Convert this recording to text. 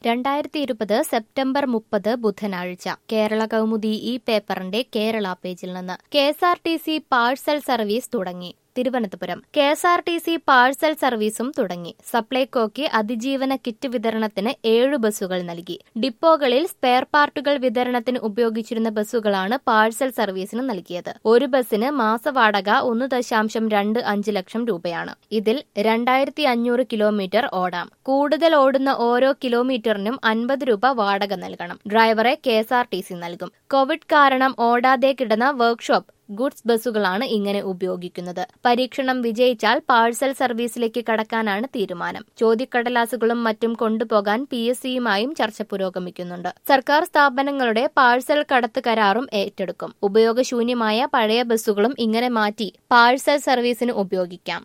രണ്ടായിരത്തി ഇരുപത് സെപ്റ്റംബർ മുപ്പത് ബുധനാഴ്ച കേരള കൗമുദി ഈ പേപ്പറിന്റെ കേരള പേജിൽ നിന്ന് K S R T C parcel service തുടങ്ങി Thiruvananthapuram K S R T C parcel സർവീസും തുടങ്ങി സപ്ലൈകോയ്ക്ക് അതിജീവന കിറ്റ് വിതരണത്തിന് ഏഴ് ബസ്സുകൾ നൽകി ഡിപ്പോകളിൽ സ്പെയർ പാർട്ടുകൾ വിതരണത്തിന് ഉപയോഗിച്ചിരുന്ന ബസ്സുകളാണ് പാഴ്സൽ സർവീസിന് നൽകിയത് ഒരു ബസ്സിന് മാസവാടക ഒന്ന് ദശാംശം രണ്ട് അഞ്ച് ലക്ഷം രൂപയാണ് ഇതിൽ രണ്ടായിരത്തി അഞ്ഞൂറ് കിലോമീറ്റർ ഓടാം കൂടുതൽ ഓടുന്ന ഓരോ കിലോമീറ്ററിനും അൻപത് രൂപ വാടക നൽകണം ഡ്രൈവറെ K S R T C നൽകും കോവിഡ് കാരണം ഓടാതെ കിടന്ന വർക്ക്ഷോപ്പ് ഗുഡ്സ് ബസ്സുകളാണ് ഇങ്ങനെ ഉപയോഗിക്കുന്നത് പരീക്ഷണം വിജയിച്ചാൽ പാഴ്സൽ സർവീസിലേക്ക് കടക്കാനാണ് തീരുമാനം ചോദ്യക്കടലാസുകളും മറ്റും കൊണ്ടുപോകാൻ പി എസ് സിയുമായും ചർച്ച പുരോഗമിക്കുന്നുണ്ട് സർക്കാർ സ്ഥാപനങ്ങളുടെ പാഴ്സൽ കടത്ത് കരാറും ഏറ്റെടുക്കും ഉപയോഗശൂന്യമായ പഴയ ബസ്സുകളും ഇങ്ങനെ മാറ്റി പാഴ്സൽ സർവീസിന് ഉപയോഗിക്കാം